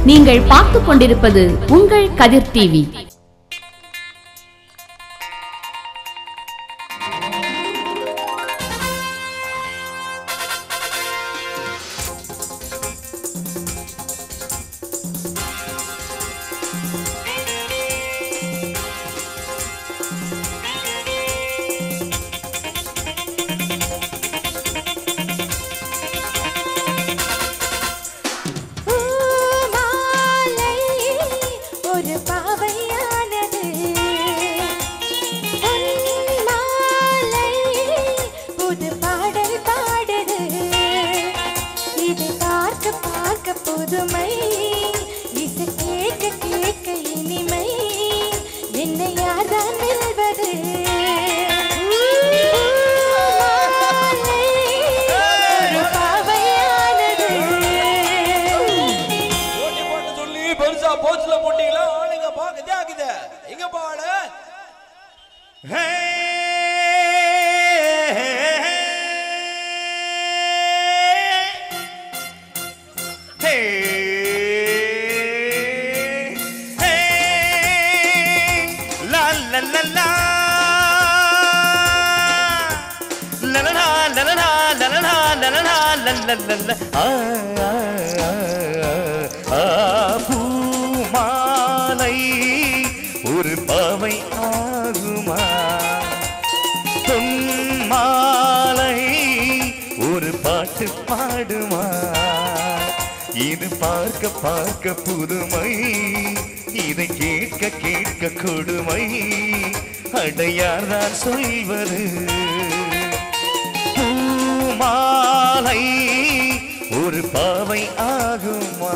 நீங்கள் பார்த்துக் கொண்டிருப்பது உங்கள் கதிர் டிவி பூமாலை ஒரு பாவையானது பொன்மாலை புது பாடல் பாடுது இது பார்க்க பார்க்க புதுமை இசை கேட்க கேட்க இனிமை என்னை யார்தான் வெல்வது பூமாலை ஒரு பாவையானது போட்டி போட்டு சொல்லி பெருசா போச்சுல போட்டீங்களா ஆளுங்க பாக்குதே ஆக்குது எங்க பாடு La la la la La la la la la la la la la la la la la la la ஆ, ஆ, ஆ, ஆ, பூமாலை ஒரு பாவை ஆகுமா பொன்மாலை ஒரு பாட்டு பாடுமா இது பார்க்க பார்க்க புதுமை இதை கேட்க கேட்க கொடுமை அடையார்தான் சொல்வது பூமாலை ஒரு பாவை ஆகுமா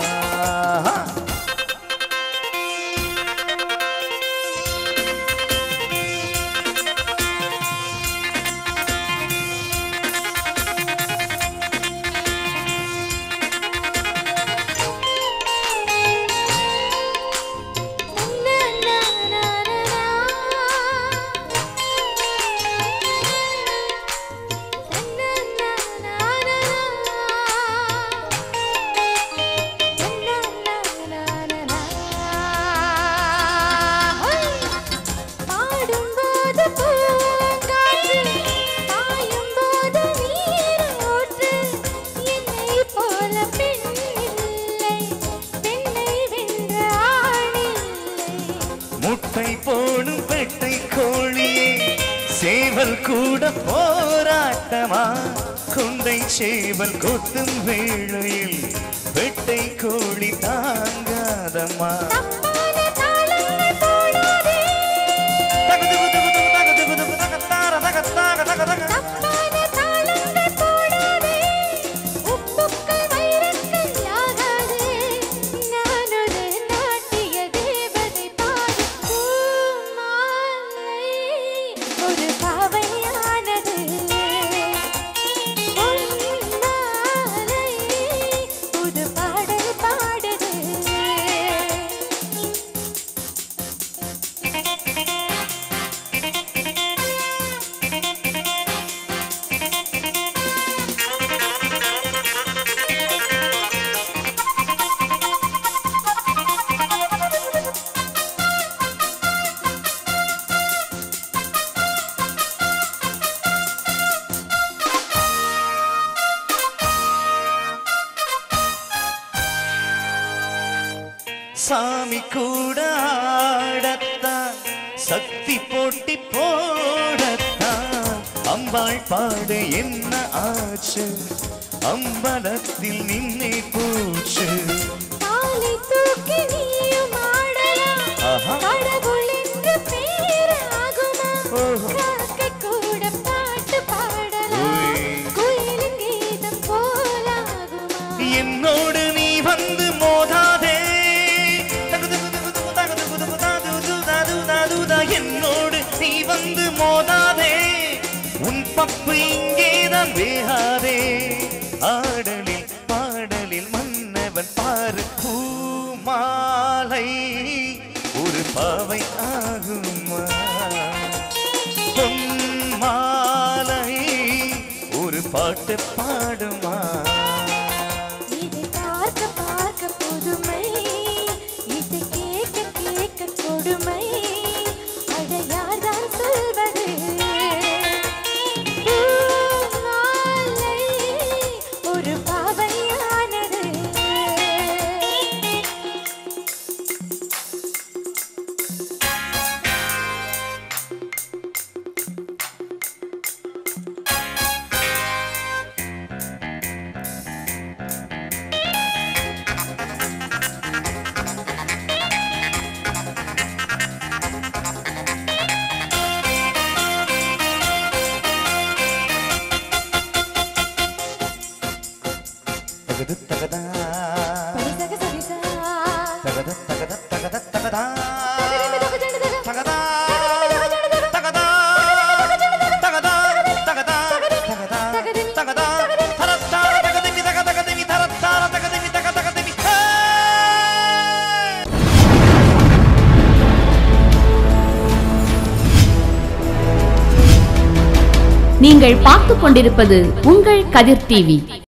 பாடும்போது பூங்காற்று, பாயும்போது நீரூற்று. என்னைப் போல பெண்ணில்லை, பெண்ணை வென்ற ஆணில்லை. முட்டை போடும் பெட்டை கோழியே சேவல் கூட போராட்டமா குண்டை சேவல் கொத்தும் வேளையில் பெட்டை கோழி தாங்காதம்மா தப்பான தாளங்கள் போடாதே தப்பான தாளங்கள் போடாதே உப்புக்கள் வைரங்கள் ஆகாதே நான் ஒரு நாட்டிய தேவதை பாடு பூமாலை ஒரு பாவையானது பொன்மாலை புது பாடல் பாடுது சாமி கூட ஆடத்தான் சக்தி போட்டி போடத்தான் அம்பாள் பாடு என்ன ஆச்சு அம்பலத்தில் நின்னே போச்சு காலை தூக்கி நீயும் ஆடலாம் ஆஹா. கடவுள் என்று பேராகுமா ஓஹோ. காக்கை கூட பாட்டு பாடலாம் ஓய். குயிலின் கீதம் போலாகுமா என்னோடு நீ வந்து மோதாதே என்னோடு நீ வந்து மோதாதே உன் பப்பு இங்கேதான் வேகாதே ஆடலில் பாடலில் மன்னவன் பாரு பூமாலை ஒரு பாவை ஆகுமா பொன்மாலை ஒரு பாட்டு பாடுமா இதை பார்க்க பார்க்க புதுமை தகது தகதா சக சகிதா தகத தகத தகத தகதா தக தகதா தகதா தகதா தகதா தகதா தகதா தரத்தார தகதிமி தக தகதிமி தரத்தார தகதிமி தக தகதிமி ஹே! நீங்கள் பார்த்துக் கொண்டிருப்பது உங்கள் கதிர் டிவி